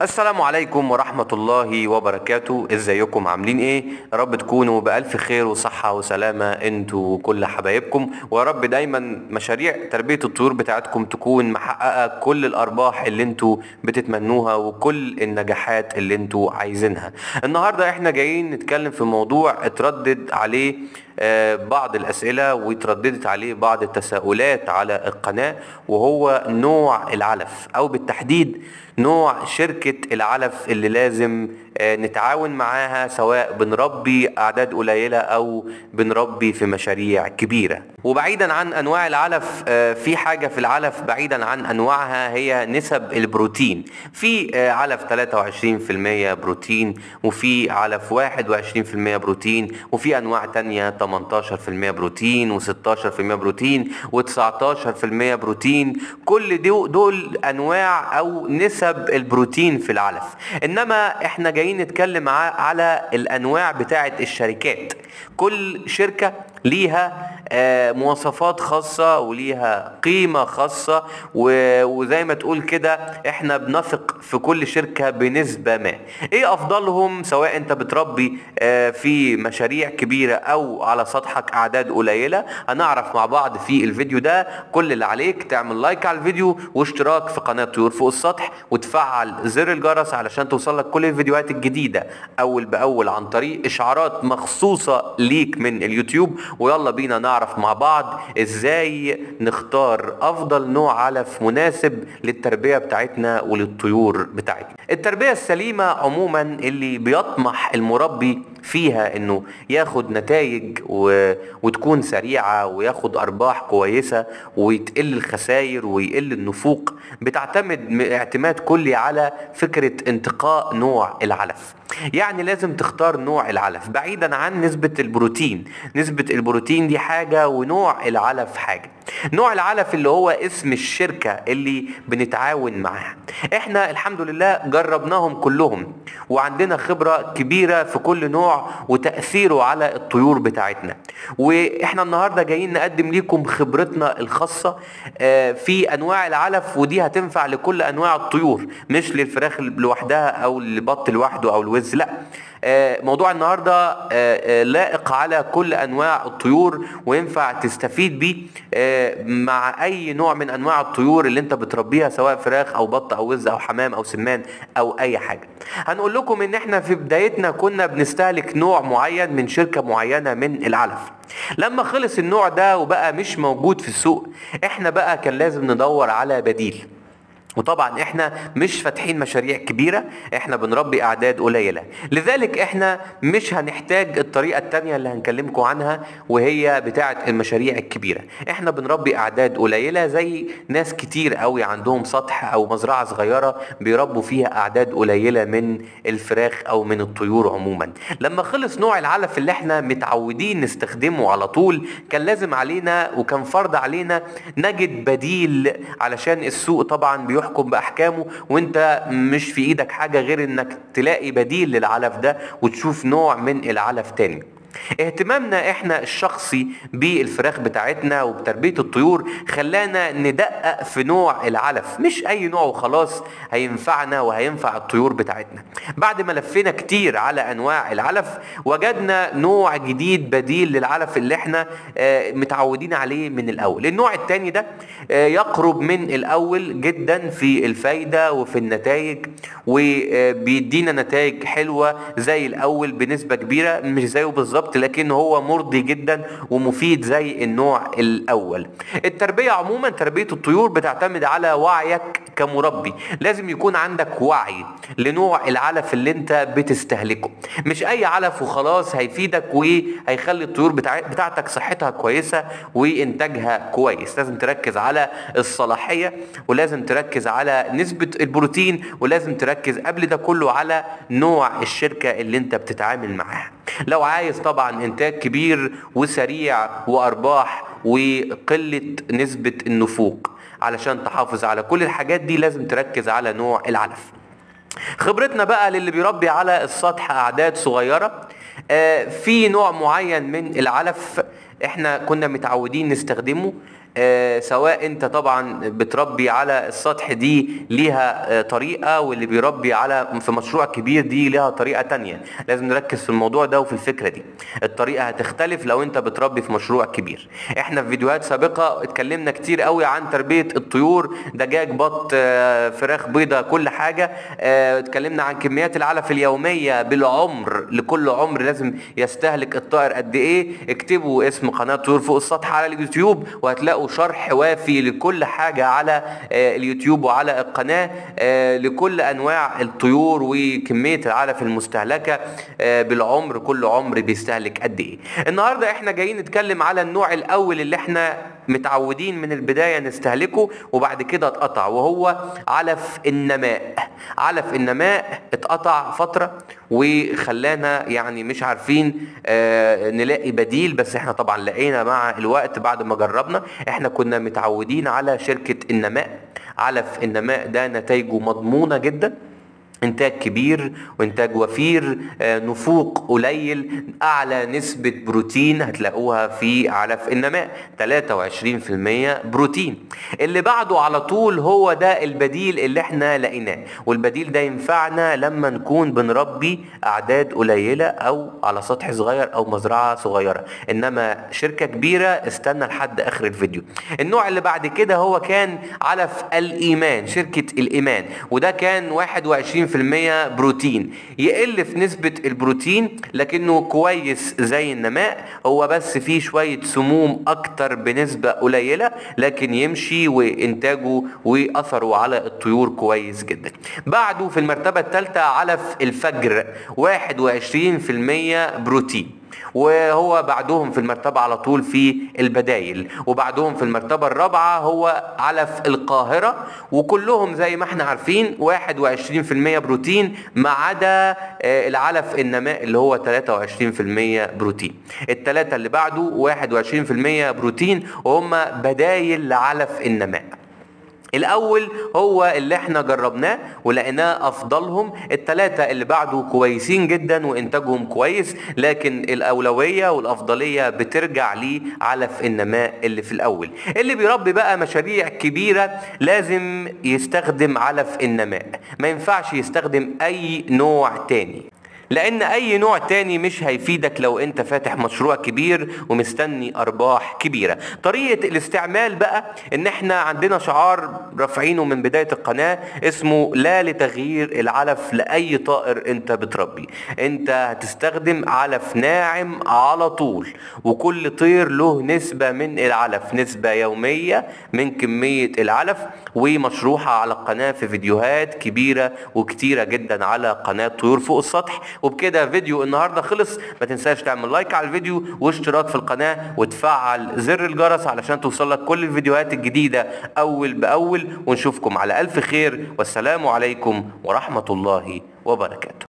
السلام عليكم ورحمة الله وبركاته ازيكم عاملين ايه يا رب تكونوا بألف خير وصحة وسلامة انتوا وكل حبايبكم ويا رب دايما مشاريع تربية الطيور بتاعتكم تكون محققة كل الأرباح اللي انتوا بتتمنوها وكل النجاحات اللي انتوا عايزينها النهاردة احنا جايين نتكلم في موضوع اتردد عليه آه، بعض الأسئلة وترددت عليه بعض التساؤلات على القناة وهو نوع العلف أو بالتحديد نوع شركة العلف اللي لازم آه، نتعاون معاها سواء بنربي أعداد قليلة أو بنربي في مشاريع كبيرة وبعيدا عن أنواع العلف آه، في حاجة في العلف بعيدا عن أنواعها هي نسب البروتين في آه، علف 23% بروتين وفي علف 21% بروتين وفي أنواع تانية 18% بروتين و16% بروتين و19% بروتين كل دو- دول أنواع أو نسب البروتين في العلف إنما إحنا جايين نتكلم ع- على الأنواع بتاعة الشركات كل شركة ليها آه، مواصفات خاصة وليها قيمة خاصة و- وزي ما تقول كده احنا بنثق في كل شركة بنسبة ما ايه افضلهم سواء انت بتربي آه، في مشاريع كبيرة او على سطحك اعداد قليلة هنعرف مع بعض في الفيديو ده كل اللي عليك تعمل لايك على الفيديو واشتراك في قناة طيور فوق السطح وتفعل زر الجرس علشان توصلك كل الفيديوهات الجديدة اول باول عن طريق اشعارات مخصوصة ليك من اليوتيوب ويلا بينا نعرف مع بعض ازاي نختار افضل نوع علف مناسب للتربية بتاعتنا وللطيور بتاعتنا التربية السليمة عموما اللي بيطمح المربي فيها انه ياخد نتائج و... وتكون سريعة وياخد ارباح كويسة ويتقل الخسائر ويقل النفوق بتعتمد م- اعتماد كلي على فكرة انتقاء نوع العلف يعني لازم تختار نوع العلف بعيدا عن نسبة البروتين نسبة البروتين دي حاجة ونوع العلف حاجة نوع العلف اللي هو اسم الشركة اللي بنتعاون معاها احنا الحمد لله جربناهم كلهم وعندنا خبرة كبيرة في كل نوع وتأثيره على الطيور بتاعتنا واحنا النهاردة جايين نقدم لكم خبرتنا الخاصة آه، في انواع العلف ودي هتنفع لكل انواع الطيور مش للفراخ لوحدها او للبط لوحده او الوز لا آه، موضوع النهارده آه، آه، لائق على كل انواع الطيور وينفع تستفيد بيه آه، مع اي نوع من انواع الطيور اللي انت بتربيها سواء فراخ او بط او وز او حمام او سمان او اي حاجه هنقول لكم ان احنا في بدايتنا كنا بنستهلك نوع معين من شركه معينه من العلف لما خلص النوع ده وبقى مش موجود في السوق احنا بقى كان لازم ندور على بديل وطبعا احنا مش فاتحين مشاريع كبيرة احنا بنربي اعداد قليلة لذلك احنا مش هنحتاج الطريقة التانية اللي هنكلمكم عنها وهي بتاعة المشاريع الكبيرة احنا بنربي اعداد قليلة زي ناس كتير قوي عندهم سطح او مزرعة صغيرة بيربوا فيها اعداد قليلة من الفراخ او من الطيور عموما لما خلص نوع العلف اللي احنا متعودين نستخدمه على طول كان لازم علينا وكان فرض علينا نجد بديل علشان السوق طبعا بيحكم باحكامه وانت مش في ايدك حاجه غير انك تلاقي بديل للعلف ده وتشوف نوع من العلف تاني اهتمامنا احنا الشخصي بالفراخ بتاعتنا وبتربيه الطيور خلانا ندقق في نوع العلف مش اي نوع وخلاص هينفعنا وهينفع الطيور بتاعتنا بعد ما لفينا كتير على انواع العلف وجدنا نوع جديد بديل للعلف اللي احنا آه، متعودين عليه من الاول النوع التاني ده آه، يقرب من الاول جدا في الفايده وفي النتائج وبيدينا نتائج حلوه زي الاول بنسبه كبيره مش زيه بالظبط لكن هو مرضي جدا ومفيد زي النوع الاول التربيه عموما تربيه الطيور بتعتمد على وعيك كمربي لازم يكون عندك وعي لنوع العلف اللي انت بتستهلكه مش اي علف وخلاص هيفيدك وهيخلي الطيور بتاع- بتاعتك صحتها كويسه وانتاجها كويس لازم تركز على الصلاحيه ولازم تركز على نسبه البروتين ولازم تركز قبل ده كله على نوع الشركه اللي انت بتتعامل معاها لو عايز طبعا انتاج كبير وسريع وارباح وقله نسبه النفوق علشان تحافظ على كل الحاجات دي لازم تركز على نوع العلف خبرتنا بقى للي بيربي على السطح اعداد صغيره آه، في نوع معين من العلف احنا كنا متعودين نستخدمه آه، سواء انت طبعا بتربي على السطح دي ليها آه، طريقة واللي بيربي على في مشروع كبير دي ليها طريقة تانية لازم نركز في الموضوع ده وفي الفكرة دي الطريقة هتختلف لو انت بتربي في مشروع كبير احنا في فيديوهات سابقة اتكلمنا كتير قوي عن تربية الطيور دجاج بط آه، فراخ بيضة كل حاجة آه، اتكلمنا عن كميات العلف اليومية بالعمر لكل عمر لازم يستهلك الطائر قد ايه اكتبوا اسم قناة طيور فوق السطح على اليوتيوب وهتلاقوا شرح وافي لكل حاجة على آه، اليوتيوب وعلى القناة آه، لكل انواع الطيور وكمية العلف المستهلكة آه، بالعمر كل عمر بيستهلك قد ايه النهاردة احنا جايين نتكلم على النوع الاول اللي احنا متعودين من البداية نستهلكه وبعد كده اتقطع وهو علف النماء علف النماء اتقطع فترة وخلانا يعني مش عارفين آه نلاقي بديل بس احنا طبعا لقينا مع الوقت بعد ما جربنا احنا كنا متعودين على شركة النماء علف النماء ده نتائجه مضمونة جدا انتاج كبير وانتاج وفير آه، نفوق قليل اعلى نسبة بروتين هتلاقوها في علف النماء 23% بروتين اللي بعده على طول هو ده البديل اللي احنا لقيناه والبديل ده ينفعنا لما نكون بنربي اعداد قليلة او على سطح صغير او مزرعة صغيرة انما شركة كبيرة استنى لحد اخر الفيديو النوع اللي بعد كده هو كان علف الايمان شركة الايمان وده كان 21% بروتين يقل في نسبة البروتين لكنه كويس زي النماء هو بس فيه شوية سموم اكتر بنسبة قليلة لكن يمشي وانتاجه واثره على الطيور كويس جدا بعده في المرتبة الثالثة علف الفجر 21% بروتين وهو بعدهم في المرتبة على طول في البدايل وبعدهم في المرتبة الرابعة هو علف القاهرة وكلهم زي ما احنا عارفين 21% بروتين ما عدا آه، العلف النماء اللي هو 23% بروتين التلاتة اللي بعده 21% بروتين وهم بدايل لعلف النماء الاول هو اللي احنا جربناه ولقيناه افضلهم التلاتة اللي بعده كويسين جدا وانتاجهم كويس لكن الاولوية والافضلية بترجع لعلف النماء اللي في الاول اللي بيربي بقى مشاريع كبيرة لازم يستخدم علف النماء ما ينفعش يستخدم اي نوع تاني لان اي نوع تاني مش هيفيدك لو انت فاتح مشروع كبير ومستني ارباح كبيرة طريقة الاستعمال بقى ان احنا عندنا شعار رافعينه من بداية القناة اسمه لا لتغيير العلف لاي طائر انت بتربي انت هتستخدم علف ناعم على طول وكل طير له نسبة من العلف نسبة يومية من كمية العلف ومشروحة على القناة في فيديوهات كبيرة وكتيرة جدا على قناة طيور فوق السطح وبكده فيديو النهاردة خلص ما تنساش تعمل لايك على الفيديو واشتراك في القناة وتفعل زر الجرس علشان توصلك كل الفيديوهات الجديدة اول باول ونشوفكم على الف خير والسلام عليكم ورحمة الله وبركاته